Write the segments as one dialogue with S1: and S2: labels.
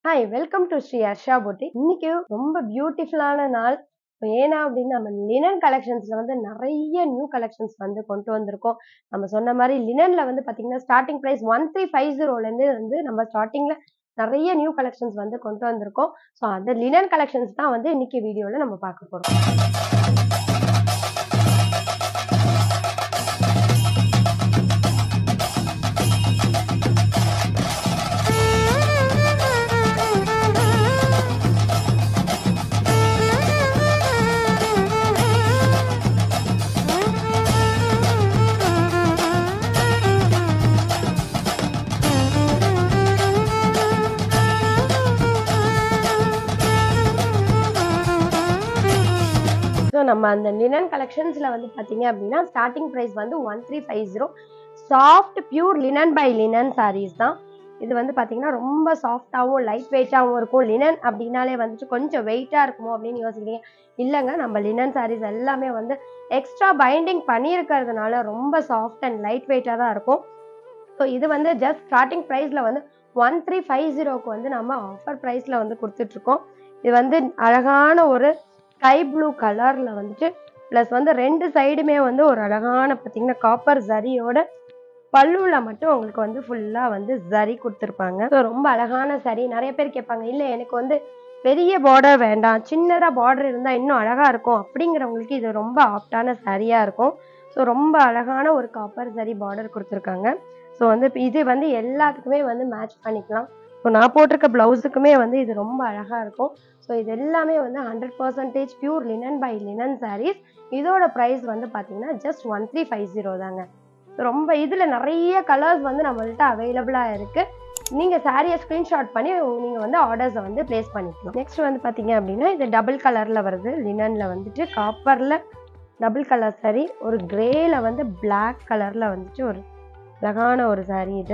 S1: hi welcome to Sri Harsha போட்டி இன்னைக்கு ரொம்ப பியூட்டிஃபுல்லான நாள் ஏன்னா அப்படின்னு நம்ம லினன் கலெக்ஷன்ஸ்ல வந்து நிறைய நியூ கலெக்ஷன்ஸ் வந்து கொண்டு வந்திருக்கோம் நம்ம சொன்ன மாதிரி லினன்ல வந்து பாத்தீங்கன்னா starting price one three five ஜீரோல இருந்து வந்து நம்ம ஸ்டார்டிங்ல நிறைய நியூ கலெக்ஷன்ஸ் வந்து கொண்டு வந்திருக்கோம் ஸோ அந்த லினன் கலெக்ஷன்ஸ் தான் வந்து இன்னைக்கு வீடியோல நம்ம பார்க்க போறோம் ஸோ நம்ம அந்த லினன் கலெக்ஷன்ஸ்ல வந்து பாத்தீங்க அப்படின்னா ஸ்டார்டிங் ப்ரைஸ் வந்து one three five zero soft pure linen by linen sarees தான் இது வந்து பாத்தீங்கன்னா ரொம்ப சாஃப்டாகவும் லைட் வெயிட்டாகவும் இருக்கும் லினன் அப்படின்னாலே வந்துட்டு கொஞ்சம் வெயிட்டாக இருக்குமோ அப்படின்னு யோசிக்கிறீங்க இல்லைங்க நம்ம லினன் சாரீஸ் எல்லாமே வந்து எக்ஸ்ட்ரா பைண்டிங் பண்ணியிருக்கிறதுனால ரொம்ப சாஃப்ட் அண்ட் லைட் வெயிட்டாக தான் இருக்கும் ஸோ இது வந்து ஜஸ்ட் ஸ்டார்டிங் ப்ரைஸில் வந்து ஒன் த்ரீ ஃபைவ் ஜீரோக்கு வந்து நம்ம ஆஃபர் ப்ரைஸில் வந்து கொடுத்துட்ருக்கோம் இது வந்து அழகான ஒரு ஸ்கை ப்ளூ கலரில் வந்துட்டு ப்ளஸ் வந்து ரெண்டு சைடுமே வந்து ஒரு அழகான பார்த்தீங்கன்னா காப்பர் ஜரியோட பல்லுவில் மட்டும் உங்களுக்கு வந்து ஃபுல்லாக வந்து ஜரி கொடுத்துருப்பாங்க ஸோ ரொம்ப அழகான சரி நிறைய பேர் கேட்பாங்க இல்லை எனக்கு வந்து பெரிய பார்டர் வேண்டாம் சின்னதாக பார்டர் இருந்தால் இன்னும் அழகாக இருக்கும் அப்படிங்கிறவங்களுக்கு இது ரொம்ப ஆப்டான சரியாக இருக்கும் ஸோ ரொம்ப அழகான ஒரு காப்பர் சரி பார்டர் கொடுத்துருக்காங்க ஸோ வந்து இப்ப இது வந்து எல்லாத்துக்குமே வந்து மேட்ச் பண்ணிக்கலாம் இப்போ நான் போட்டிருக்க ப்ளவுஸுக்குமே வந்து இது ரொம்ப அழகாக இருக்கும் ஸோ இது எல்லாமே வந்து hundred percentage pure linen by linen sarees இதோட ப்ரைஸ் வந்து பார்த்தீங்கன்னா just one three five zero தாங்க ரொம்ப இதில் நிறைய கலர்ஸ் வந்து நம்மள்ட்ட அவைலபிளாக இருக்குது நீங்கள் சாரியை ஸ்க்ரீன்ஷாட் பண்ணி நீங்கள் வந்து ஆர்டர்ஸை வந்து ப்ளேஸ் பண்ணிக்கலாம் நெக்ஸ்ட் வந்து பார்த்தீங்க அப்படின்னா இது டபுள் கலரில் வருது லினனில் வந்துட்டு காப்பரில் டபுள் கலர் saree ஒரு கிரேல வந்து Black கலரில் வந்துட்டு ஒரு அழகான ஒரு saree இது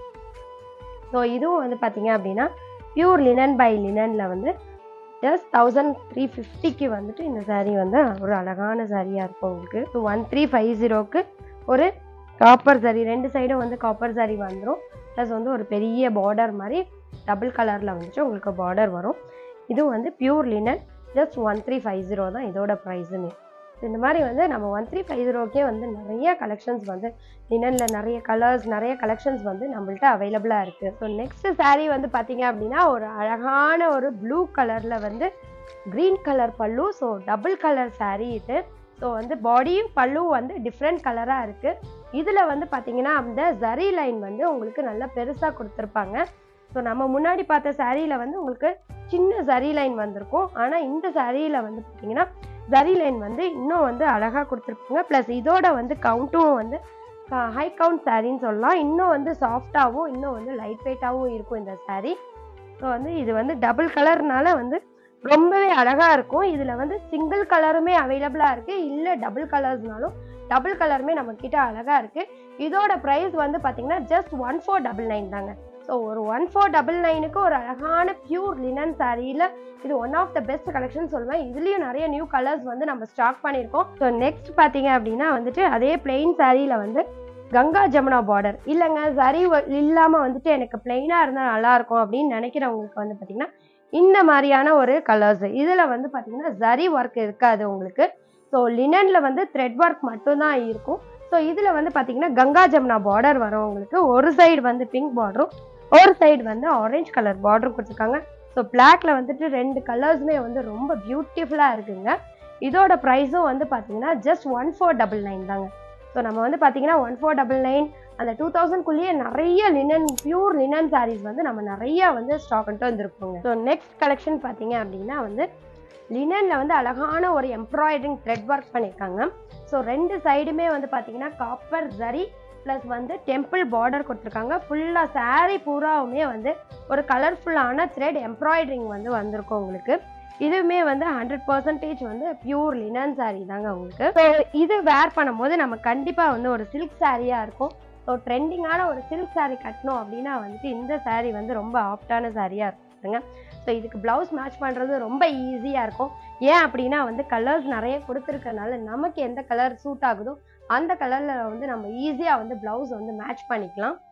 S1: ஸோ இதுவும் வந்து பார்த்தீங்க அப்படின்னா பியூர் லினன் பை லினனில் வந்து ஜஸ்ட் தௌசண்ட் த்ரீ ஃபிஃப்டிக்கு வந்துட்டு இந்த saree வந்து ஒரு அழகான சாரியாக இருக்கும் உங்களுக்கு ஸோ ஒன் த்ரீ ஃபைவ் ஜீரோக்கு ஒரு காப்பர் saree ரெண்டு சைடும் வந்து காப்பர் saree வந்துடும் ப்ளஸ் வந்து ஒரு பெரிய பார்டர் மாதிரி டபுள் கலரில் வந்துட்டு உங்களுக்கு பார்டர் வரும் இதுவும் வந்து pure linen just one three five zero தான் இதோட ப்ரைஸுமே இந்த மாதிரி வந்து நம்ம ஒன் த்ரீ ஃபைவ் ஜீரோக்கே வந்து நிறைய கலெக்ஷன்ஸ் வந்து லினனில் நிறைய கலர்ஸ் நிறைய கலெக்ஷன்ஸ் வந்து நம்மள்ட்ட அவைலபிளாக இருக்குது ஸோ நெக்ஸ்ட் saree வந்து பார்த்தீங்க அப்படின்னா ஒரு அழகான ஒரு ப்ளூ கலரில் வந்து க்ரீன் கலர் பல்லு ஸோ டபுள் கலர் saree இது ஸோ வந்து பாடியும் பல்லும் வந்து டிஃப்ரெண்ட் கலராக இருக்குது இதில் வந்து பார்த்தீங்கன்னா அந்த ஜரி லைன் வந்து உங்களுக்கு நல்லா பெருசாக கொடுத்துருப்பாங்க ஸோ நம்ம முன்னாடி பார்த்த சாரியில் வந்து உங்களுக்கு சின்ன ஜரி லைன் வந்திருக்கும் ஆனால் இந்த சாரியில் வந்து பார்த்தீங்கன்னா ஜரி லைன் வந்து இன்னும் வந்து அழகாக கொடுத்துருப்பாங்க ப்ளஸ் இதோட வந்து கவுண்ட்டும் வந்து ஹை கவுண்ட் சாரின்னு சொல்லலாம் இன்னும் வந்து சாஃப்டாகவும் இன்னும் வந்து லைட் வெயிட்டாகவும் இருக்கும் இந்த saree ஸோ வந்து இது வந்து டபுள் கலர்னால வந்து ரொம்பவே அழகாக இருக்கும் இதில் வந்து சிங்கிள் கலருமே அவைலபிளாக இருக்குது இல்லை டபுள் கலர்ஸ்னாலும் டபுள் கலருமே நம்ம கிட்ட அழகாக இருக்குது இதோட ப்ரைஸ் வந்து பார்த்தீங்கன்னா just one four double nine தாங்க ஸோ ஒரு ஒன் ஃபோர் டபுள் நைனுக்கு ஒரு அழகான பியூர் லினன் சாரியில் இது one of the best collection சொல்லுவேன் இதுலேயும் நிறைய நியூ கலர்ஸ் வந்து நம்ம ஸ்டாக் பண்ணியிருக்கோம் ஸோ நெக்ஸ்ட் பார்த்தீங்க அப்படின்னா வந்துட்டு அதே பிளெயின் சாரியில் வந்து கங்கா ஜமுனா பார்டர் இல்லைங்க சரி இல்லாமல் வந்துட்டு எனக்கு பிளெயினாக இருந்தால் நல்லாயிருக்கும் அப்படின்னு நினைக்கிறவங்களுக்கு வந்து பார்த்தீங்கன்னா இந்த மாதிரியான ஒரு கலர்ஸ் இதில் வந்து பார்த்தீங்கன்னா ஜரி ஒர்க் இருக்காது உங்களுக்கு ஸோ லினனில் வந்து த்ரெட் ஒர்க் மட்டும்தான் இருக்கும் ஸோ இதில் வந்து பார்த்தீங்கன்னா கங்கா ஜமுனா பார்டர் வரும் உங்களுக்கு ஒரு சைடு வந்து பிங்க் பார்டரும் ஒரு சைடு வந்து ஆரஞ்சு கலர் பார்டரும் கொடுத்துருக்காங்க ஸோ பிளாக்ல வந்துட்டு ரெண்டு கலர்ஸுமே வந்து ரொம்ப பியூட்டிஃபுல்லாக இருக்குங்க இதோட ப்ரைஸும் வந்து பார்த்தீங்கன்னா just one four double nine தாங்க ஸோ நம்ம வந்து பார்த்தீங்கன்னா ஒன் ஃபோர் டபுள் நைன் அந்த டூ தௌசண்ட்குள்ளேயே நிறைய லினன் பியூர் லினன் சாரீஸ் வந்து நம்ம நிறைய வந்து ஸ்டாக் பண்ணிட்டு வந்திருப்போங்க ஸோ நெக்ஸ்ட் கலெக்ஷன் பார்த்தீங்க அப்படின்னா வந்து லினனில் வந்து அழகான ஒரு எம்ப்ராய்டரிங் த்ரெட் ஒர்க் பண்ணியிருக்காங்க ஸோ ரெண்டு சைடுமே வந்து பார்த்தீங்கன்னா காப்பர் ஜரி ப்ளஸ் வந்து டெம்பிள் பார்டர் கொடுத்துருக்காங்க ஃபுல்லாக saree பூராவுமே வந்து ஒரு கலர்ஃபுல்லான த்ரெட் எம்ப்ராய்டரிங் வந்து வந்திருக்கும் உங்களுக்கு இதுவுமே வந்து ஹண்ட்ரட் பர்சன்டேஜ் வந்து பியூர் லினன் saree தாங்க உங்களுக்கு ஸோ இது வேர் பண்ணும்போது நம்ம கண்டிப்பாக வந்து ஒரு சில்க் சாரியாக இருக்கும் ஸோ ட்ரெண்டிங்கான ஒரு சில்க் saree கட்டணும் அப்படின்னா வந்துட்டு இந்த saree வந்து ரொம்ப ஆப்டான சாரியாக இருக்குங்க ஸோ இதுக்கு ப்ளவுஸ் மேட்ச் பண்ணுறது ரொம்ப ஈஸியாக இருக்கும் ஏன் அப்படின்னா வந்து கலர்ஸ் நிறைய கொடுத்துருக்கறனால நமக்கு எந்த கலர் சூட் ஆகுதோ அந்த கலரில் வந்து நம்ம ஈஸியாக வந்து ப்ளவுஸ் வந்து மேட்ச் பண்ணிக்கலாம் ஸோ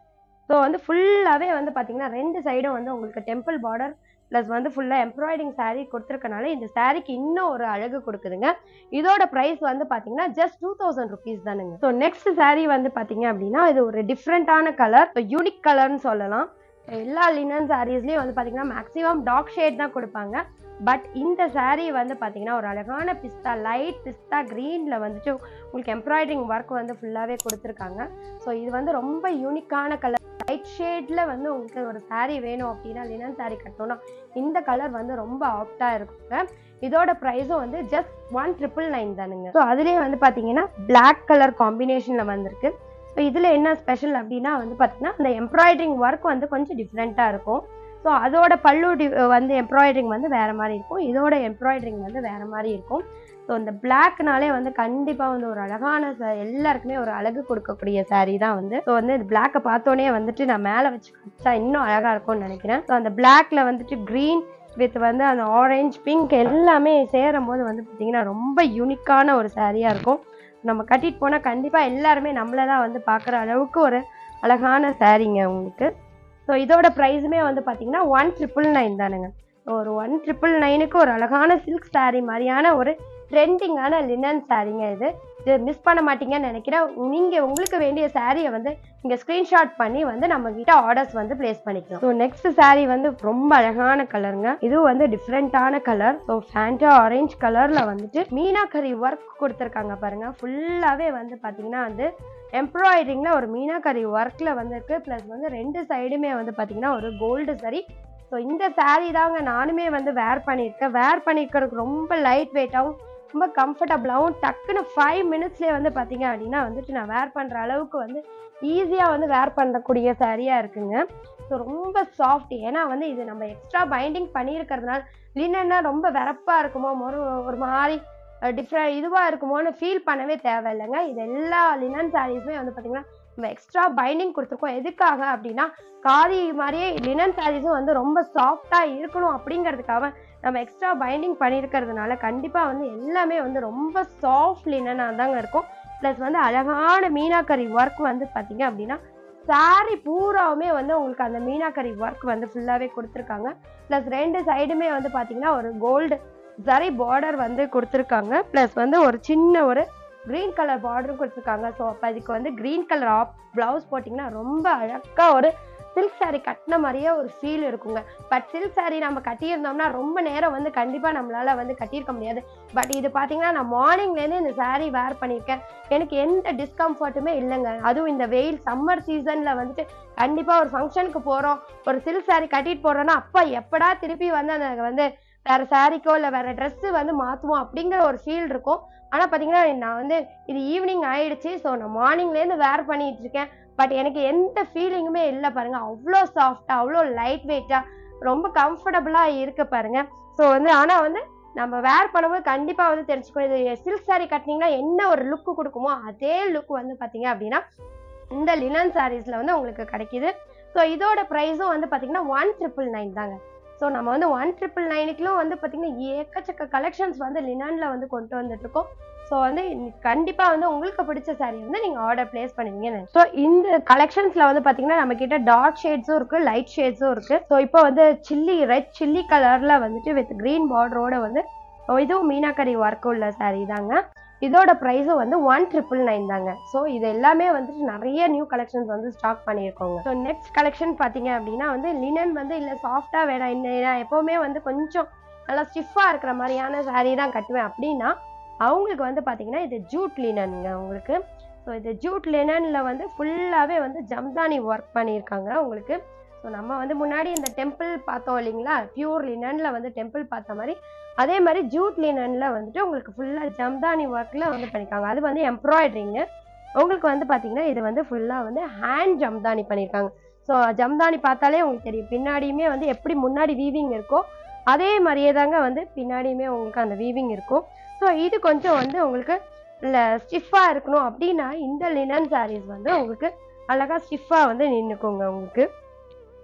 S1: ஸோ வந்து ஃபுல்லாகவே வந்து பார்த்தீங்கன்னா ரெண்டு சைடும் வந்து உங்களுக்கு டெம்பிள் பார்டர் ப்ளஸ் வந்து ஃபுல்லாக எம்ப்ராய்டிங் saree கொடுத்துருக்கனால இந்த சாரீக்கு இன்னும் ஒரு அழகு கொடுக்குதுங்க இதோட ப்ரைஸ் வந்து பார்த்தீங்கன்னா ஜஸ்ட் டூ தௌசண்ட் ருபீஸ் தானுங்க ஸோ நெக்ஸ்ட் saree வந்து பார்த்தீங்க அப்படின்னா இது ஒரு டிஃப்ரெண்ட்டான கலர் யூனிக் கலர்னு சொல்லலாம் எல்லா லினன் சாரீஸ்லேயும் வந்து பார்த்தீங்கன்னா மேக்ஸிமம் டார்க் ஷேட் தான் கொடுப்பாங்க பட் இந்த saree வந்து பார்த்தீங்கன்னா ஒரு அழகான பிஸ்தா லைட் பிஸ்தா க்ரீனில் வந்துட்டு உங்களுக்கு எம்ப்ராய்டரிங் ஒர்க் வந்து ஃபுல்லாகவே கொடுத்துருக்காங்க ஸோ இது வந்து ரொம்ப யூனிக்கான கலர் லைட் ஷேடில் வந்து உங்களுக்கு ஒரு saree வேணும் அப்படின்னா லினன் saree கட்டணும்னா இந்த கலர் வந்து ரொம்ப ஆப்டாக இருக்குங்க இதோட ப்ரைஸும் வந்து ஜஸ்ட் ஒன் ட்ரிபிள் நைன் தானுங்க ஸோ அதுலேயே வந்து பார்த்தீங்கன்னா பிளாக் கலர் காம்பினேஷனில் வந்திருக்கு ஸோ இதில் என்ன ஸ்பெஷல் அப்படின்னா வந்து பார்த்தீங்கன்னா அந்த எம்ப்ராய்டரிங் ஒர்க் வந்து கொஞ்சம் டிஃப்ரெண்ட்டாக இருக்கும் ஸோ அதோட பல்லு டி- வந்து எம்ப்ராய்டரிங் வந்து வேறு மாதிரி இருக்கும் இதோட எம்ப்ராய்டரிங் வந்து வேறு மாதிரி இருக்கும் ஸோ இந்த பிளாக்னாலே வந்து கண்டிப்பாக வந்து ஒரு அழகான ச- எல்லாருக்குமே ஒரு அழகு கொடுக்கக்கூடிய saree தான் வந்து ஸோ வந்து இந்த பிளாக்கை பார்த்தோன்னே வந்துட்டு நான் மேலே வச்சு வச்சா இன்னும் அழகாக இருக்கும்னு நினைக்கிறேன் ஸோ அந்த பிளாக்ல வந்துட்டு க்ரீன் வித் வந்து அந்த ஆரஞ்சு பிங்க் எல்லாமே சேரும் போது வந்து பார்த்தீங்கன்னா ரொம்ப யூனிக்கான ஒரு சாரியாக இருக்கும் நம்ம கட்டிட்டு போனால் கண்டிப்பாக எல்லாருமே நம்மளை தான் வந்து பார்க்குற அளவுக்கு ஒரு அழகான சாரீங்க உங்களுக்கு ஸோ இதோட ப்ரைஸுமே வந்து பார்த்தீங்கன்னா ஒன் ட்ரிபிள் நைன் தானுங்க ஒரு ஒன் ட்ரிபிள் நைனுக்கு ஒரு அழகான சில்க் saree மாதிரியான ஒரு ட்ரெண்டிங்கான லினன் சாரீங்க இது இது மிஸ் பண்ண மாட்டீங்கன்னு நினைக்கிறேன் நீங்கள் உங்களுக்கு வேண்டிய சாரியை வந்து நீங்கள் ஸ்க்ரீன்ஷாட் பண்ணி வந்து நம்ம கிட்ட ஆர்டர்ஸ் வந்து ப்ளேஸ் பண்ணிக்கலாம் ஸோ நெக்ஸ்ட் saree வந்து ரொம்ப அழகான கலருங்க இது வந்து டிஃப்ரெண்ட்டான கலர் ஸோ ஃபேண்டா ஆரஞ்சு கலரில் வந்துட்டு மீனாக்கரி ஒர்க் கொடுத்துருக்காங்க பாருங்க ஃபுல்லாகவே வந்து பார்த்தீங்கன்னா வந்து எம்ப்ராய்டரிங்கில் ஒரு மீனாக்கரி ஒர்க்கில் வந்திருக்கு ப்ளஸ் வந்து ரெண்டு சைடுமே வந்து பார்த்தீங்கன்னா ஒரு கோல்டு சரி ஸோ இந்த saree தாங்க நானுமே வந்து வேர் பண்ணியிருக்கேன் வேர் பண்ணியிருக்கிறதுக்கு ரொம்ப லைட் வெயிட்டாகவும் ரொம்ப கம்ஃபர்டபுளாகவும் டக்குன்னு ஃபைவ் மினிட்ஸ்லேயே வந்து பார்த்தீங்க அப்படின்னா வந்துட்டு நான் வேர் பண்ணுற அளவுக்கு வந்து ஈஸியாக வந்து வேர் பண்ணக்கூடிய சாரியாக இருக்குங்க ஸோ ரொம்ப சாஃப்ட் ஏன்னா வந்து இது நம்ம எக்ஸ்ட்ரா பைண்டிங் பண்ணியிருக்கிறதுனால லினன்னா ரொம்ப வெறப்பாக இருக்குமோ ஒரு ஒரு மாதிரி டிஃப்ரெண்ட் இதுவாக இருக்குமோன்னு ஃபீல் பண்ணவே தேவையில்லைங்க இது எல்லா லினன் சாரீஸுமே வந்து பார்த்தீங்கன்னா நம்ம எக்ஸ்ட்ரா பைண்டிங் கொடுத்துருக்கோம் எதுக்காக அப்படின்னா காதி மாதிரியே லினன் சாரீஸும் வந்து ரொம்ப சாஃப்டாக இருக்கணும் அப்படிங்கிறதுக்காக நம்ம எக்ஸ்ட்ரா பைண்டிங் பண்ணியிருக்கிறதுனால கண்டிப்பாக வந்து எல்லாமே வந்து ரொம்ப சாஃப்ட் லினனாக தாங்க இருக்கும் ப்ளஸ் வந்து அழகான மீனாக்கரி ஒர்க் வந்து பார்த்தீங்க அப்படின்னா saree பூராவுமே வந்து உங்களுக்கு அந்த மீனாக்கரி ஒர்க் வந்து ஃபுல்லாகவே கொடுத்துருக்காங்க ப்ளஸ் ரெண்டு சைடுமே வந்து பார்த்தீங்கன்னா ஒரு கோல்டு சரி பார்டர் வந்து கொடுத்துருக்காங்க ப்ளஸ் வந்து ஒரு சின்ன ஒரு க்ரீன் கலர் பார்டரும் கொடுத்துருக்காங்க ஸோ அப்போ அதுக்கு வந்து க்ரீன் கலர் ஆப் ப்ளவுஸ் போட்டிங்கன்னா ரொம்ப அழகாக ஒரு சில்க் saree கட்டின மாதிரியே ஒரு ஃபீல் இருக்குங்க பட் சில்க் saree நம்ம கட்டியிருந்தோம்னா ரொம்ப நேரம் வந்து கண்டிப்பாக நம்மளால வந்து கட்டியிருக்க முடியாது பட் இது பார்த்தீங்கன்னா நான் மார்னிங்லேருந்து இந்த saree வேர் பண்ணியிருக்கேன் எனக்கு எந்த டிஸ்கம்ஃபர்ட்டுமே இல்லைங்க அதுவும் இந்த வெயில் சம்மர் சீசனில் வந்துட்டு கண்டிப்பாக ஒரு ஃபங்க்ஷனுக்கு போகிறோம் ஒரு சில்க் saree கட்டிட்டு போகிறோன்னா அப்பா எப்படா திருப்பி வந்து அந்த வந்து வேற சாரிக்கோ இல்லை வேற ட்ரெஸ்ஸு வந்து மாற்றுவோம் அப்படிங்கிற ஒரு ஃபீல் இருக்கும் ஆனால் பார்த்தீங்கன்னா நான் வந்து இது ஈவினிங் ஆயிடுச்சு ஸோ நான் மார்னிங்லேருந்து வேர் பண்ணிட்டு இருக்கேன் பட் எனக்கு எந்த ஃபீலிங்குமே இல்லை பாருங்க அவ்வளோ சாஃப்டாக அவ்வளோ லைட் வெயிட்டாக ரொம்ப கம்ஃபர்டபுளாக இருக்கு பாருங்க ஸோ வந்து ஆனால் வந்து நம்ம வேர் பண்ணும்போது கண்டிப்பாக வந்து தெரிஞ்சுக்கணும் இது சில்க் saree கட்டினீங்கன்னா என்ன ஒரு லுக்கு கொடுக்குமோ அதே லுக் வந்து பார்த்தீங்க அப்படின்னா இந்த லினன் சாரீஸில் வந்து உங்களுக்கு கிடைக்குது ஸோ இதோட ப்ரைஸும் வந்து பார்த்தீங்கன்னா ஒன் ட்ரிபிள் நைன் தாங்க ஸோ நம்ம வந்து ஒன் ட்ரிபிள் நைனுக்குலாம் வந்து பார்த்தீங்கன்னா ஏக்கச்சக்க கலெக்ஷன்ஸ் வந்து லினானில் வந்து கொண்டு வந்துட்டுருக்கோம் ஸோ வந்து கண்டிப்பாக வந்து உங்களுக்கு பிடிச்ச saree வந்து நீங்கள் ஆர்டர் ப்ளேஸ் பண்ணுவீங்கன்னு ஸோ இந்த கலெக்ஷன்ஸில் வந்து பார்த்தீங்கன்னா நம்ம கிட்ட டார்க் ஷேட்ஸும் இருக்குது லைட் ஷேட்ஸும் இருக்குது ஸோ இப்போ வந்து சில்லி ரெட் சில்லி கலரில் வந்துட்டு வித் க்ரீன் பார்டரோட வந்து so இதுவும் மீனாக்கரி ஒர்க் உள்ள saree தாங்க இதோட ப்ரைஸும் வந்து ஒன் ட்ரிபிள் நைன் தாங்க ஸோ இது எல்லாமே வந்துட்டு நிறைய நியூ கலெக்ஷன்ஸ் வந்து ஸ்டாக் பண்ணியிருக்கோங்க ஸோ நெக்ஸ்ட் கலெக்ஷன் பார்த்தீங்க அப்படின்னா வந்து லினன் வந்து இல்லை சாஃப்டாக வேணாம் இன்னும் நான் எப்போவுமே வந்து கொஞ்சம் நல்லா ஸ்டிஃபாக இருக்கிற மாதிரியான saree தான் கட்டுவேன் அப்படின்னா அவங்களுக்கு வந்து பார்த்தீங்கன்னா இது ஜூட் லினனுங்க உங்களுக்கு ஸோ இது ஜூட் லினனில் வந்து ஃபுல்லாகவே வந்து ஜம்தானி ஒர்க் பண்ணியிருக்காங்க உங்களுக்கு ஸோ நம்ம வந்து முன்னாடி இந்த டெம்பிள் பார்த்தோம் இல்லைங்களா பியூர் லினனில் வந்து டெம்பிள் பார்த்த மாதிரி அதே மாதிரி ஜூட் லினனில் வந்துட்டு உங்களுக்கு ஃபுல்லாக ஜம்தானி ஒர்க்கில் வந்து பண்ணியிருக்காங்க அது வந்து எம்ப்ராய்டரிங்கு உங்களுக்கு வந்து பார்த்தீங்கன்னா இது வந்து ஃபுல்லாக வந்து ஹேண்ட் ஜம்தானி பண்ணியிருக்காங்க ஸோ ஜம்தானி பார்த்தாலே உங்களுக்கு தெரியும் பின்னாடியுமே வந்து எப்படி முன்னாடி வீவிங் இருக்கோ அதே மாதிரியே தாங்க வந்து பின்னாடியுமே உங்களுக்கு அந்த வீவிங் இருக்கும் ஸோ இது கொஞ்சம் வந்து உங்களுக்கு இல்லை ஸ்டிஃபாக இருக்கணும் அப்படின்னா இந்த லினன் சாரீஸ் வந்து உங்களுக்கு அழகாக ஸ்டிஃபாக வந்து நின்றுக்குங்க உங்களுக்கு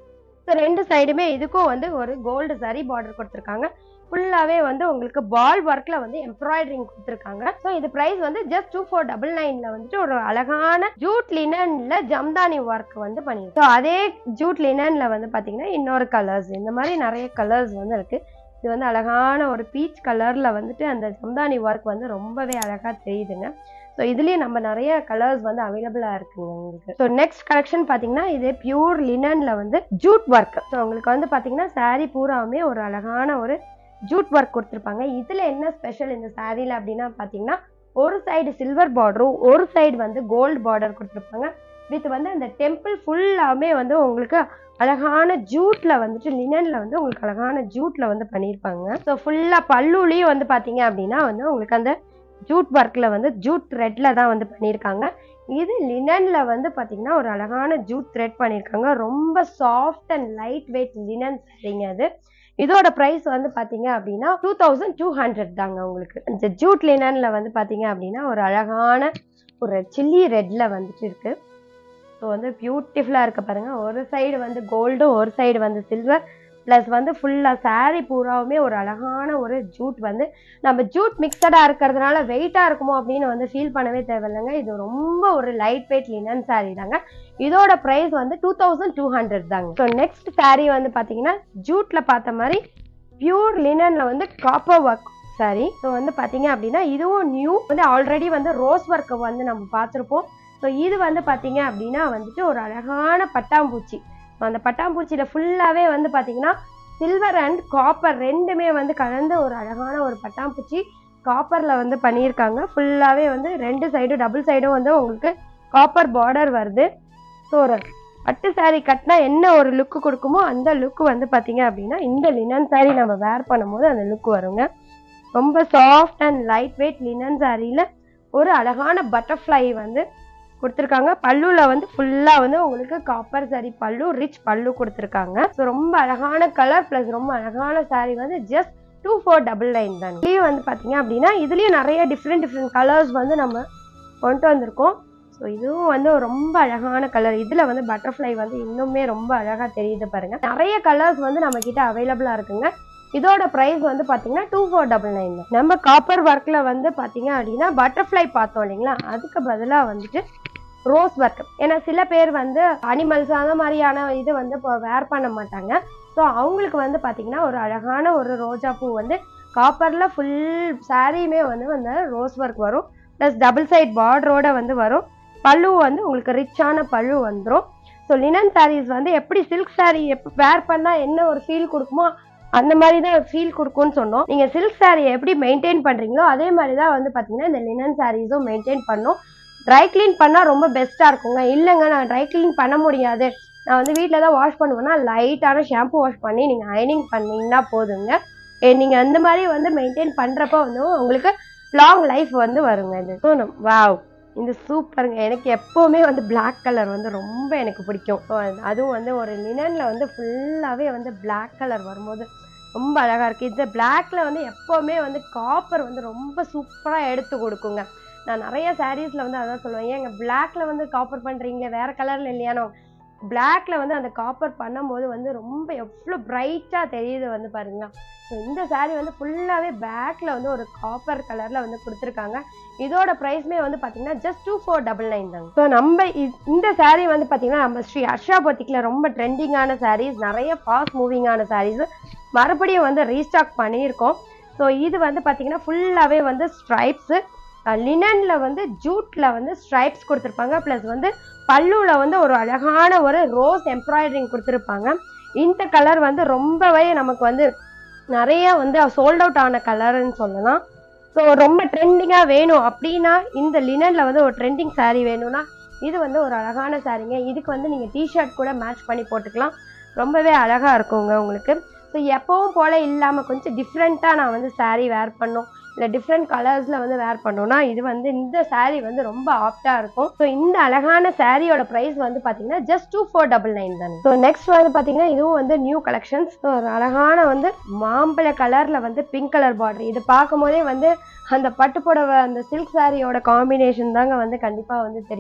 S1: ஸோ ரெண்டு சைடுமே இதுக்கும் வந்து ஒரு கோல்டு சரி பார்டர் கொடுத்துருக்காங்க ஃபுல்லாகவே வந்து உங்களுக்கு பால் ஒர்க்கில் வந்து எம்ப்ராய்டரிங் கொடுத்துருக்காங்க ஸோ இது ப்ரைஸ் வந்து ஜஸ்ட் டூ ஃபோர் டபுள் நைனில் வந்துட்டு ஒரு அழகான ஜூட் லினனில் ஜம்தானி ஒர்க் வந்து பண்ணிருக்கு ஸோ அதே ஜூட் லினனில் வந்து பார்த்தீங்கன்னா இன்னொரு கலர்ஸ் இந்த மாதிரி நிறைய கலர்ஸ் வந்து இருக்குது இது வந்து அழகான ஒரு பீச் கலரில் வந்துட்டு அந்த ஜம்தானி ஒர்க் வந்து ரொம்பவே அழகாக தெரியுதுங்க ஸோ இதுலேயே நம்ம நிறைய கலர்ஸ் வந்து அவைலபிளாக இருக்குங்க உங்களுக்கு ஸோ நெக்ஸ்ட் கலெக்ஷன் பார்த்தீங்கன்னா இது பியூர் லினனில் வந்து ஜூட் ஒர்க் ஸோ உங்களுக்கு வந்து பார்த்தீங்கன்னா saree பூராவுமே ஒரு அழகான ஒரு ஜூட் ஒர்க் கொடுத்துருப்பாங்க இதில் என்ன ஸ்பெஷல் இந்த சாரியில் அப்படின்னா பார்த்தீங்கன்னா ஒரு சைடு சில்வர் பார்டரும் ஒரு சைடு வந்து கோல்டு பார்டர் கொடுத்துருப்பாங்க வித் வந்து அந்த டெம்பிள் ஃபுல்லாமே வந்து உங்களுக்கு அழகான ஜூட்ல வந்துட்டு லினன்ல வந்து உங்களுக்கு அழகான ஜூட்ல வந்து பண்ணியிருப்பாங்க ஸோ ஃபுல்லா பல்லுலேயும் வந்து பார்த்தீங்க அப்படின்னா வந்து உங்களுக்கு அந்த ஜூட் ஒர்க்ல வந்து ஜூட் த்ரெட்ல தான் வந்து பண்ணியிருக்காங்க இது லினன்ல வந்து பார்த்தீங்கன்னா ஒரு அழகான ஜூட் த்ரெட் பண்ணியிருக்காங்க ரொம்ப soft and light weight linen சரிங்க அது இதோட ப்ரைஸ் வந்து பார்த்தீங்க அப்படின்னா டூ தௌசண்ட் டூ ஹண்ட்ரட் தாங்க உங்களுக்கு இந்த ஜூட் லினன்ல வந்து பார்த்தீங்க அப்படின்னா ஒரு அழகான ஒரு சில்லி ரெட்ல வந்துட்டு இருக்கு ஸோ வந்து பியூட்டிஃபுல்லாக இருக்க பாருங்க ஒரு சைடு வந்து கோல்டும் ஒரு சைடு வந்து சில்வர் ப்ளஸ் வந்து ஃபுல்லாக saree பூராவுமே ஒரு அழகான ஒரு ஜூட் வந்து நம்ம ஜூட் மிக்சடாக இருக்கிறதுனால வெயிட்டாக இருக்குமோ அப்படின்னு வந்து ஃபீல் பண்ணவே தேவையில்லைங்க இது ரொம்ப ஒரு லைட் வெயிட் லினன் saree தாங்க இதோட ப்ரைஸ் வந்து டூ தௌசண்ட் டூ ஹண்ட்ரட் தாங்க ஸோ நெக்ஸ்ட் saree வந்து பார்த்தீங்கன்னா ஜூட்டில் பார்த்த மாதிரி பியூர் லினனில் வந்து காப்பர் ஒர்க் saree ஸோ வந்து பார்த்தீங்க அப்படின்னா இதுவும் நியூ வந்து ஆல்ரெடி வந்து ரோஸ் ஒர்க்கை வந்து நம்ம பார்த்துருப்போம் ஸோ இது வந்து பார்த்தீங்க அப்படின்னா வந்துட்டு ஒரு அழகான பட்டாம்பூச்சி அந்த பட்டாம்பூச்சியில் ஃபுல்லாகவே வந்து பார்த்தீங்கன்னா சில்வர் அண்ட் காப்பர் ரெண்டுமே வந்து கலந்த ஒரு அழகான ஒரு பட்டாம்பூச்சி காப்பரில் வந்து பண்ணியிருக்காங்க ஃபுல்லாகவே வந்து ரெண்டு சைடும் டபுள் சைடும் வந்து உங்களுக்கு காப்பர் பார்டர் வருது ஸோ ஒரு பட்டு saree கட்டினா என்ன ஒரு லுக்கு கொடுக்குமோ அந்த லுக்கு வந்து பார்த்தீங்க அப்படின்னா இந்த லினன் saree நம்ம வேர் பண்ணும்போது அந்த லுக் வருங்க ரொம்ப soft and light weight linen சாரியில் ஒரு அழகான பட்டர்ஃப்ளை வந்து கொடுத்துருக்காங்க பல்லுல வந்து ஃபுல்லாக வந்து உங்களுக்கு காப்பர் saree பல்லு ரிச் பல்லு கொடுத்துருக்காங்க ஸோ ரொம்ப அழகான கலர் ப்ளஸ் ரொம்ப அழகான saree வந்து just two four double nine தான் இதுலேயும் வந்து பார்த்தீங்க அப்படின்னா இதுலேயும் நிறைய டிஃப்ரெண்ட் டிஃப்ரெண்ட் கலர்ஸ் வந்து நம்ம கொண்டு வந்திருக்கோம் ஸோ இதுவும் வந்து ஒரு ரொம்ப அழகான கலர் இதில் வந்து பட்டர்ஃப்ளை வந்து இன்னுமே ரொம்ப அழகாக தெரியுது பாருங்க நிறைய கலர்ஸ் வந்து நம்ம கிட்ட அவைலபிளாக இருக்குங்க இதோட ப்ரைஸ் வந்து பார்த்தீங்கன்னா டூ ஃபோர் டபுள் நைன் நம்ம காப்பர் ஒர்க்கில் வந்து பார்த்தீங்க அப்படின்னா பட்டர்ஃப்ளை பார்த்தோம் இல்லைங்களா அதுக்கு பதிலாக வந்துட்டு ரோஸ் ஒர்க் ஏன்னா சில பேர் வந்து அனிமல்ஸ் அந்த மாதிரியான இது வந்து இப்போ வேர் பண்ண மாட்டாங்க ஸோ அவங்களுக்கு வந்து பார்த்தீங்கன்னா ஒரு அழகான ஒரு ரோஜா பூ வந்து காப்பரில் ஃபுல் சாரியுமே வந்து அந்த ரோஸ் ஒர்க் வரும் ப்ளஸ் டபுள் சைட் பார்டரோட வந்து வரும் பல்லு வந்து உங்களுக்கு ரிச்சான பல்லு வந்துடும் ஸோ லினன் சாரீஸ் வந்து எப்படி சில்க் saree எப் வேர் பண்ணால் என்ன ஒரு ஃபீல் கொடுக்குமோ அந்த மாதிரி தான் ஃபீல் கொடுக்கும்னு சொன்னோம் நீங்கள் சில்க் saree எப்படி மெயின்டைன் பண்ணுறீங்களோ அதே மாதிரி தான் வந்து பார்த்தீங்கன்னா இந்த லினன் சாரீஸும் மெயின்டைன் பண்ணும் ட்ரை க்ளீன் பண்ணால் ரொம்ப பெஸ்ட்டாக இருக்குங்க இல்லைங்க நான் ட்ரை க்ளீன் பண்ண முடியாது நான் வந்து வீட்டில் தான் வாஷ் பண்ணுவேன்னா லைட்டான ஷாம்பு வாஷ் பண்ணி நீங்கள் அயனிங் பண்ணீங்கன்னா போதுங்க நீங்கள் அந்த மாதிரி வந்து மெயின்டைன் பண்ணுறப்ப வந்து உங்களுக்கு லாங் லைஃப் வந்து வருங்க இது ஸோ வாவ் இந்த சூப்பருங்க எனக்கு எப்போவுமே வந்து Black கலர் வந்து ரொம்ப எனக்கு பிடிக்கும் So, அதுவும் வந்து ஒரு லினனில் வந்து ஃபுல்லாகவே வந்து Black கலர் வரும்போது ரொம்ப அழகாக இருக்குது இந்த பிளாக்ல வந்து எப்போவுமே வந்து காப்பர் வந்து ரொம்ப சூப்பராக எடுத்து கொடுக்குங்க நான் நிறைய சாரீஸில் வந்து அதான் சொல்லுவேன் ஏங்க பிளாக்ல வந்து காப்பர் பண்ணுறீங்களே வேற கலரில் இல்லையானோ பிளாக்ல வந்து அந்த காப்பர் பண்ணும்போது வந்து ரொம்ப எவ்வளோ பிரைட்டாக தெரியுது வந்து பாருங்க ஸோ இந்த saree வந்து ஃபுல்லாகவே பேக்கில் வந்து ஒரு காப்பர் கலரில் வந்து கொடுத்துருக்காங்க இதோட ப்ரைஸ்மே வந்து பார்த்தீங்கன்னா just two four double nine தாங்க ஸோ நம்ம இ- இந்த saree வந்து பார்த்தீங்கன்னா நம்ம ஸ்ரீ ஹர்ஷா பொத்திக்கில் ரொம்ப ட்ரெண்டிங்கான sarees நிறைய ஃபாஸ்ட் மூவிங்கான sarees மறுபடியும் வந்து ரீஸ்டாக் பண்ணியிருக்கோம் ஸோ இது வந்து பார்த்தீங்கன்னா ஃபுல்லாகவே வந்து ஸ்ட்ரைப்ஸு லினனில் வந்து ஜூட்டில் வந்து ஸ்ட்ரைப்ஸ் கொடுத்துருப்பாங்க ப்ளஸ் வந்து பல்லுல வந்து ஒரு அழகான ஒரு ரோஸ் எம்ப்ராய்டரிங் கொடுத்துருப்பாங்க இந்த கலர் வந்து ரொம்பவே நமக்கு வந்து நிறைய வந்து சோல்ட் அவுட் ஆன கலர்னு சொல்லலாம் ஸோ ரொம்ப ட்ரெண்டிங்காக வேணும் அப்படின்னா இந்த லினனில் வந்து ஒரு ட்ரெண்டிங் saree வேணும்னா இது வந்து ஒரு அழகான சாரீங்க இதுக்கு வந்து நீங்கள் டிஷர்ட் கூட மேட்ச் பண்ணி போட்டுக்கலாம் ரொம்பவே அழகாக இருக்குங்க உங்களுக்கு ஸோ எப்பவும் போல் இல்லாமல் கொஞ்சம் டிஃப்ரெண்ட்டாக நான் வந்து saree வேர் பண்ணும் இல்லை டிஃப்ரெண்ட் கலர்ஸில் வந்து வேர் பண்ணோம்னா இது வந்து இந்த saree வந்து ரொம்ப ஆப்டாக இருக்கும் ஸோ இந்த அழகான சாரியோட ப்ரைஸ் வந்து பார்த்தீங்கன்னா just two four double nine தானே ஸோ நெக்ஸ்ட் வந்து பார்த்தீங்கன்னா இதுவும் வந்து நியூ கலெக்ஷன்ஸ் ஒரு அழகான வந்து மாம்பழ கலரில் வந்து பிங்க் கலர் பார்டர் இது பார்க்கும் போதே வந்து அந்த பட்டு புடவை அந்த சில்க் சாரியோட காம்பினேஷன் தாங்க வந்து கண்டிப்பாக வந்து தெரியும்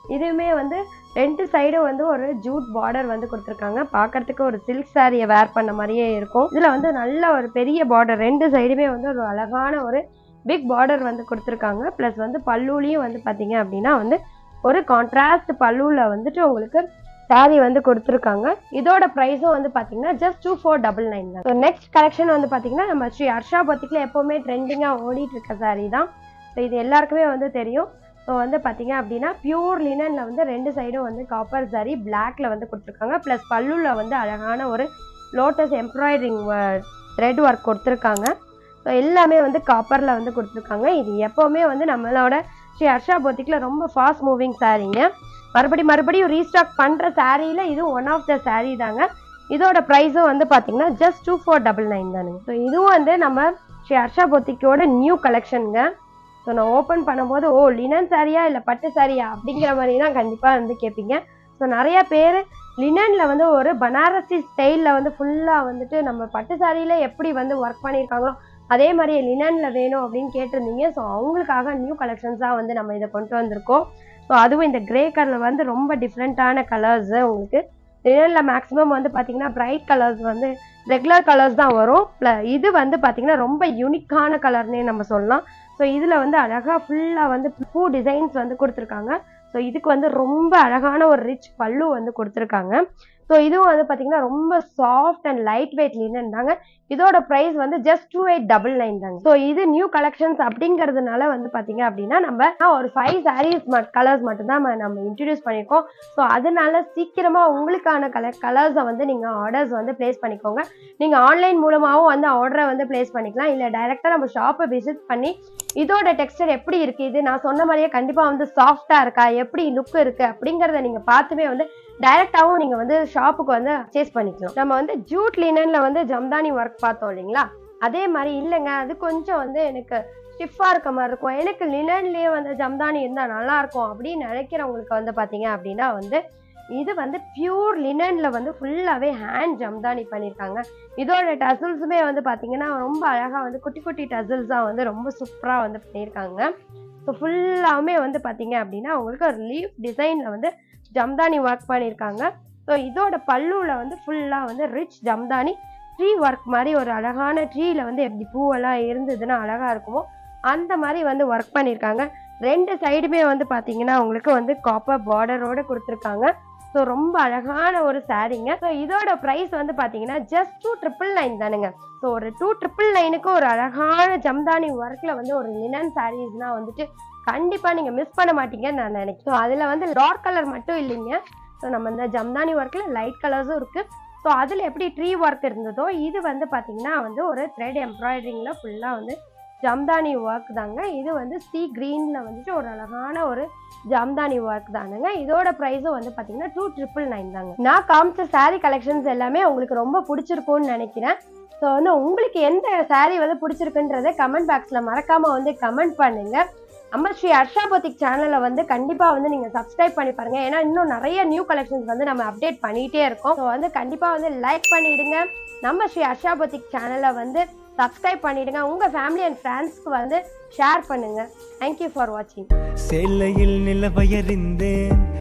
S1: இதுவுமே வந்து ரெண்டு சைடும் வந்து ஒரு ஜூட் பார்டர் வந்து கொடுத்துருக்காங்க பார்க்கறதுக்கு ஒரு சில்க் சாரியை வேர் பண்ண மாதிரியே இருக்கும் இதில் வந்து நல்ல ஒரு பெரிய பார்டர் ரெண்டு சைடுமே வந்து ஒரு அழகான ஒரு பிக் பார்டர் வந்து கொடுத்துருக்காங்க ப்ளஸ் வந்து பல்லுலையும் வந்து பார்த்தீங்க அப்படின்னா வந்து ஒரு கான்ட்ராஸ்ட் பல்லுவில் வந்துட்டு உங்களுக்கு சாரி வந்து கொடுத்துருக்காங்க இதோட ப்ரைஸும் வந்து பார்த்தீங்கன்னா just two four double nine தான் ஸோ நெக்ஸ்ட் கலெக்ஷன் வந்து பார்த்தீங்கன்னா நம்ம ஸ்ரீ ஹர்ஷா பத்திக்கில் எப்போவுமே ட்ரெண்டிங்காக ஓடிட்டு இருக்க சாரி தான் ஸோ இது எல்லாருக்குமே வந்து தெரியும் ஸோ வந்து பார்த்தீங்க அப்படின்னா பியூர் லினனில் வந்து ரெண்டு சைடும் வந்து காப்பர் சாரி பிளாக்ல வந்து கொடுத்துருக்காங்க ப்ளஸ் பல்லுவில் வந்து அழகான ஒரு லோட்டஸ் எம்ப்ராய்டரிங் த்ரெட் ஒர்க் கொடுத்துருக்காங்க ஸோ எல்லாமே வந்து காப்பரில் வந்து கொடுத்துருக்காங்க இது எப்போவுமே வந்து நம்மளோட ஸ்ரீ ஹர்ஷா போத்திக்கில் ரொம்ப ஃபாஸ்ட் மூவிங் சாரீங்க மறுபடி மறுபடியும் ரீஸ்டாக் பண்ணுற சாரியில் இது ஒன் ஆஃப் த சாரீ தாங்க இதோட ப்ரைஸும் வந்து பார்த்தீங்கன்னா just two four double nine தானுங்க ஸோ இதுவும் வந்து நம்ம ஸ்ரீ ஹர்ஷா போத்திக்கோட நியூ கலெக்ஷனுங்க ஸோ நான் ஓப்பன் பண்ணும்போது ஓ லினன் சாரியா இல்லை பட்டு சாரியா அப்படிங்கிற மாதிரி தான் கண்டிப்பாக வந்து கேட்பீங்க ஸோ நிறைய பேர் லினனில் வந்து ஒரு பனாரசி ஸ்டைலில் வந்து ஃபுல்லாக வந்துட்டு நம்ம பட்டு சாரியில் எப்படி வந்து ஒர்க் பண்ணியிருக்காங்களோ அதே மாதிரி லினனில் வேணும் அப்படின்னு கேட்டிருந்தீங்க ஸோ அவங்களுக்காக நியூ கலெக்ஷன்ஸாக வந்து நம்ம இதை கொண்டு வந்திருக்கோம் ஸோ அதுவும் இந்த கிரே கலர் வந்து ரொம்ப டிஃப்ரெண்ட்டான கலர்ஸு உங்களுக்கு லினனில் மேக்ஸிமம் வந்து பார்த்தீங்கன்னா பிரைட் கலர்ஸ் வந்து ரெகுலர் கலர்ஸ் தான் வரும் ப்ள- இது வந்து பார்த்தீங்கன்னா ரொம்ப யூனிக்கான கலர்னே நம்ம சொல்லலாம் ஸோ இதில் வந்து அழகாக ஃபுல்லாக வந்து பூ டிசைன்ஸ் வந்து கொடுத்துருக்காங்க ஸோ இதுக்கு வந்து ரொம்ப அழகான ஒரு ரிச் பல்லு வந்து கொடுத்துருக்காங்க ஸோ இதுவும் வந்து பார்த்தீங்கன்னா ரொம்ப soft and light weight linen தாங்க இதோட ப்ரைஸ் வந்து just two eight double nine தாங்க ஸோ இது நியூ கலெக்ஷன்ஸ் அப்படிங்கிறதுனால வந்து பார்த்தீங்க அப்படின்னா நம்ம ஒரு ஃபைவ் சாரீஸ் கலர்ஸ் மட்டும்தான் நம்ம- நம்ம இன்ட்ரடியூஸ் பண்ணியிருக்கோம் ஸோ அதனால சீக்கிரமாக உங்களுக்கான கலர் கலர்ஸை வந்து நீங்கள் ஆர்டர்ஸ் வந்து ப்ளேஸ் பண்ணிக்கோங்க நீங்கள் ஆன்லைன் மூலமாகவும் வந்து ஆர்டரை வந்து ப்ளேஸ் பண்ணிக்கலாம் இல்லை டைரெக்டாக நம்ம ஷாப்பை விசிட் பண்ணி இதோட டெக்ஸ்டர் எப்படி இருக்கு இது நான் சொன்ன மாதிரியே கண்டிப்பா வந்து சாஃப்டா இருக்கா எப்படி லுக் இருக்கு அப்படிங்கறத நீங்க பார்த்துமே வந்து டைரக்டாவும் நீங்க வந்து ஷாப்புக்கு வந்து பர்ச்சேஸ் பண்ணிக்கலாம் நம்ம வந்து ஜூட் லினன்ல வந்து ஜம்தானி ஒர்க் பார்த்தோம் இல்லைங்களா அதே மாதிரி இல்லைங்க அது கொஞ்சம் வந்து எனக்கு ஸ்டிஃபா இருக்க மாதிரி இருக்கும் எனக்கு லினன்லயே வந்து ஜம்தானி இருந்தா நல்லா இருக்கும் அப்படின்னு நினைக்கிறவங்களுக்கு வந்து பாத்தீங்க அப்படின்னா வந்து இது வந்து பியூர் லினன்ல வந்து ஃபுல்லாவே ஹேண்ட் ஜம்தானி பண்ணியிருக்காங்க இதோட டசல்ஸுமே வந்து பார்த்தீங்கன்னா ரொம்ப அழகாக வந்து குட்டி குட்டி டசல்ஸாக வந்து ரொம்ப சூப்பராக வந்து பண்ணியிருக்காங்க ஸோ ஃபுல்லாமே வந்து பார்த்தீங்க அப்படின்னா உங்களுக்கு ஒரு லீஃப் டிசைனில் வந்து ஜம்தானி ஒர்க் பண்ணியிருக்காங்க ஸோ இதோட பல்லுவில் வந்து ஃபுல்லாக வந்து ரிச் ஜம்தானி ட்ரீ ஒர்க் மாதிரி ஒரு அழகான ட்ரீல வந்து எப்படி பூவெல்லாம் இருந்ததுன்னா அழகாக இருக்குமோ அந்த மாதிரி வந்து ஒர்க் பண்ணியிருக்காங்க ரெண்டு சைடுமே வந்து பார்த்தீங்கன்னா உங்களுக்கு வந்து காப்பர் பார்டரோட கொடுத்துருக்காங்க ஸோ ரொம்ப அழகான ஒரு சாரீங்க ஸோ இதோட ப்ரைஸ் வந்து பார்த்தீங்கன்னா ஜஸ்ட் டூ ட்ரிபிள் நைன் தானுங்க ஸோ ஒரு டூ ட்ரிபிள் நைனுக்கு ஒரு அழகான ஜம்தானி ஒர்க்கில் வந்து ஒரு லினன் சாரீஸ்னால் வந்துட்டு கண்டிப்பாக நீங்கள் மிஸ் பண்ண மாட்டீங்கன்னு நான் நினைக்கிறேன் ஸோ அதில் வந்து டார்க் கலர் மட்டும் இல்லைங்க ஸோ நம்ம இந்த ஜம்தானி ஒர்க்கில் லைட் கலர்ஸும் இருக்குது ஸோ அதில் எப்படி ட்ரீ ஒர்க் இருந்ததோ இது வந்து பார்த்தீங்கன்னா வந்து ஒரு த்ரெட் எம்ப்ராய்டரிங்கில் ஃபுல்லாக வந்து ஜம்தானி ஒர்க் தாங்க இது வந்து சி க்ரீனில் வந்துட்டு ஒரு அழகான ஒரு ஜம்தானி ஒர்க் தானுங்க இதோட ப்ரைஸும் வந்து பார்த்தீங்கன்னா டூ ட்ரிபிள் நைன் தாங்க நான் காமிச்ச saree கலெக்ஷன்ஸ் எல்லாமே உங்களுக்கு ரொம்ப பிடிச்சிருக்கும்னு நினைக்கிறேன் ஸோ வந்து உங்களுக்கு எந்த saree வந்து பிடிச்சிருக்குன்றதை கமெண்ட் பாக்ஸில் மறக்காமல் வந்து கமெண்ட் பண்ணுங்க நம்ம ஸ்ரீ ஹர்ஷா பொத்திக் சேனலை வந்து கண்டிப்பாக வந்து நீங்கள் சப்ஸ்கிரைப் பண்ணி பாருங்க ஏன்னா இன்னும் நிறைய நியூ கலெக்ஷன்ஸ் வந்து நம்ம அப்டேட் பண்ணிகிட்டே இருக்கோம் ஸோ வந்து கண்டிப்பாக வந்து லைக் பண்ணிடுங்க நம்ம ஸ்ரீ ஹர்ஷா பொத்திக் சேனலை வந்து சப்ஸ்கிரைப் பண்ணிடுங்க உங்கள் ஃபேமிலி அண்ட் ஃப்ரெண்ட்ஸ்க்கு வந்து ஷேர் பண்ணுங்க தேங்க்யூ ஃபார் வாட்சிங்
S2: சேலையில் நிலவயறிந்தேன்